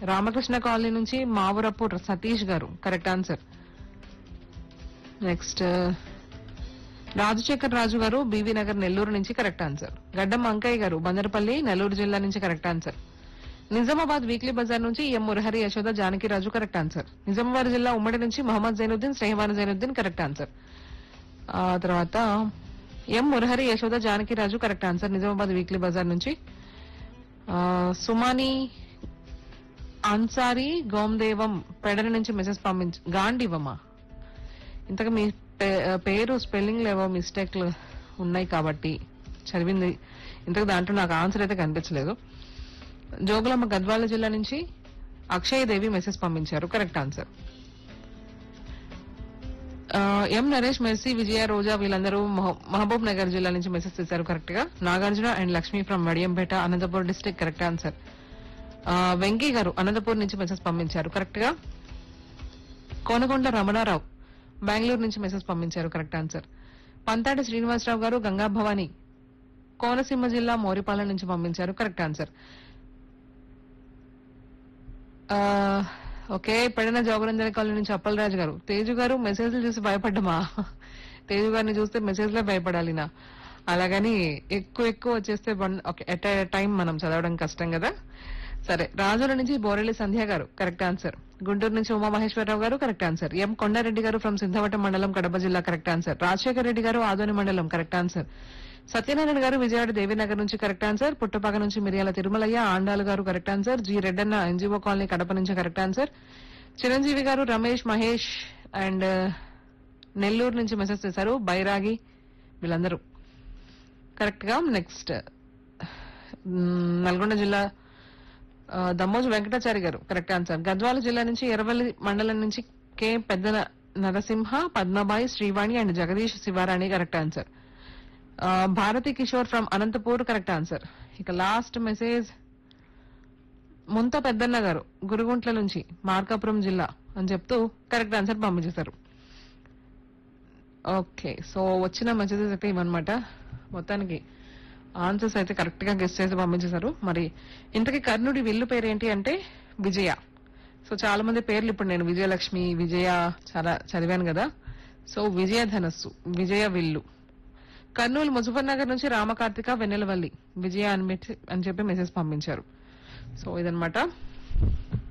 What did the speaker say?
Ramakrishna colony నుంచి Mavurapu Satish garu correct answer next Rajasekhar Raju garu BV Nagar Nellore నుంచి correct answer గడ్డం అంకయ్య గారు బందరపల్లి నెల్లూరు జిల్లా నుంచి correct answer Nizamabad weekly Bazar నుంచి M Murahari Yashoda Janaki Raju correct answer Nizamabad జిల్లా ఉమ్మడి నుంచి మహమ్మద్ జైనుద్దీన్ స్నేహమాన్ జైనుద్దీన్ కరెక్ట్ ఆన్సర్ ఆ తర్వాత M Murahari Yashoda Janaki Raju correct answer Nizamabad weekly Bazar నుంచి ఆ, సుమాని అన్సారీ గోమదేవం పెడల నుంచి మెసేజ్ పంపించ గాండివమ్మా ఇంతకు మీ పే- పేరు స్పెల్లింగ్ లేవో మిస్టేక్లు ఉన్నాయి కాబట్టి చదివింది ఇంతకు దాంట్లో నాకు ఆన్సర్ అయితే కనిపించలేదు జోగులమ్మ గద్వాల జిల్లా నుంచి అక్షయ్ దేవి మెసేజ్ పంపించారు కరెక్ట్ ఆన్సర్ ఆ, ఎం నరేష్ మెర్సీ విజయ రోజా వీళ్ళందరూ మహ- మహబూబ్ నగర్ జిల్లా నుంచి మెసేజ్ చేశారు కరెక్ట్ గా Nagarjuna and Lakshmi from Vadiyampeta Anantapur district correct answer ఆ, వెంకీ గారు అనంతపూర్ నుంచి మెసేజ్ పంపించారు కరెక్ట్ గా కోనకొండ రమణారావు బెంగళూరు నుంచి మెసేజ్ పంపించారు కరెక్ట్ ఆన్సర్ పంతాటి శ్రీనివాసరావు గారు గంగా భవాని కోనసీమ జిల్లా మోరిపాలెం నుంచి పంపించారు కరెక్ట్ ఆన్సర్ ఆ, ఓకే పెడన జోగరంజన కాలనీ నుంచి అప్పలరాజు గారు తేజు గారు మెసేజ్లు చూసి భయపడ్డమా తేజు గారిని చూస్తే మెసేజ్ లో భయపడాలి నా అలాగని ఎక్కువ ఎక్కువ వచ్చేస్తే ఓకే ఎట్ టైం మనం చదవడం కష్టం కదా సరే రాజుల నుంచి బోరెల్లి సంధ్య గారు కరెక్ట్ ఆన్సర్ గుంటూరు నుంచి ఉమా మహేశ్వరరావు గారు కరెక్ట్ ఆన్సర్ ఎం కొండారెడ్డి గారు ఫ్రమ్ సిద్ధవటం మండలం కడప జిల్లా కరెక్ట్ ఆన్సర్ రాజశేఖర్ రెడ్డి గారు ఆదోని మండలం కరెక్ట్ ఆన్సర్ సత్యనారాయణ గారు విజయవాడ దేవీనగర్ నుంచి కరెక్ట్ ఆన్సర్ పుట్టపాక నుంచి మిరియాల Tirumalayya Andalu garu correct answer G Reddanna NGO colony Kadapa నుంచి కరెక్ట్ ఆన్సర్ చిరంజీవి గారు రమేష్ మహేష్ అండ్ నెల్లూరు నుంచి మెసేజ్ చేశారు బైరాగి వీళ్ళందరూ కరెక్ట్ గా నెక్స్ట్ నల్గొండ జిల్లా ఆ, దమ్మోజు వెంకటాచారి గారు కరెక్ట్ ఆన్సర్ గద్వాల జిల్లా నుంచి ఎర్రవల్లి మండలం నుంచి K Pedda Narasimha Padmabai Srivani and Jagadish Sivarani correct answer ఆ, Bharathi Kishore from Anantapur correct answer ఇక లాస్ట్ మెసేజ్ ముంత పెద్దన్న గారు గురుగుంట్ల నుంచి మార్కాపురం జిల్లా అని చెప్తూ కరెక్ట్ ఆన్సర్ పంపించేశారు ఓకే సో వచ్చిన మెసేజెస్ అయితే ఇవన్నమాట మొత్తానికి ఆన్సర్స్ అయితే కరెక్ట్ గా గెస్ట్ చేసి పంపించేశారు మరి ఇంతకీ కర్ణుడి విల్లు పేరు ఏంటి అంటే విజయ సో చాలా మంది పేర్లు ఇప్పుడు నేను విజయలక్ష్మి విజయ చాలా చదివాను కదా సో విజయ ధనస్సు విజయ విల్లు కర్నూలు ముజఫర్ నగర్ నుంచి రామకార్తిక వెన్నెలవల్లి విజయ అని మెట్- అని చెప్పి మెసేజ్ పంపించారు సో ఇదన్నమాట